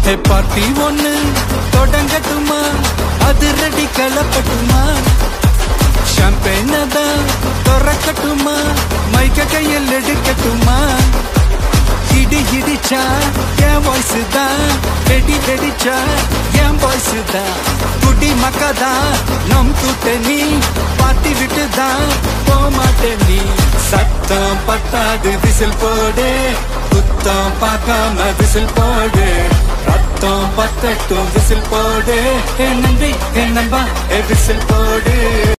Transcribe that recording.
ஹே party ஒண்ணு தொடங்கட்டுமா அது ready கலப்பட்டுமா champagne தான் திறக்கட்டுமா மைக்க கையில் எடுக்கட்டுமா இடி இடிச்சா என் வாய்ஸ் தான் வெடி வெடிச்சா என் வாய்ஸ் தான் குடி மக்கதான் நம் கூட்டணி பாட்டி விட்டு தான் போமாட்டேன் நீ சத்தம் பத்தாது விசில் போடு குத்தம் பார்க்காம விசில் போடு ரத்தம் பத்தட்டும் விசில் போடு என் நம்பி என் நம்பா விசில் போடு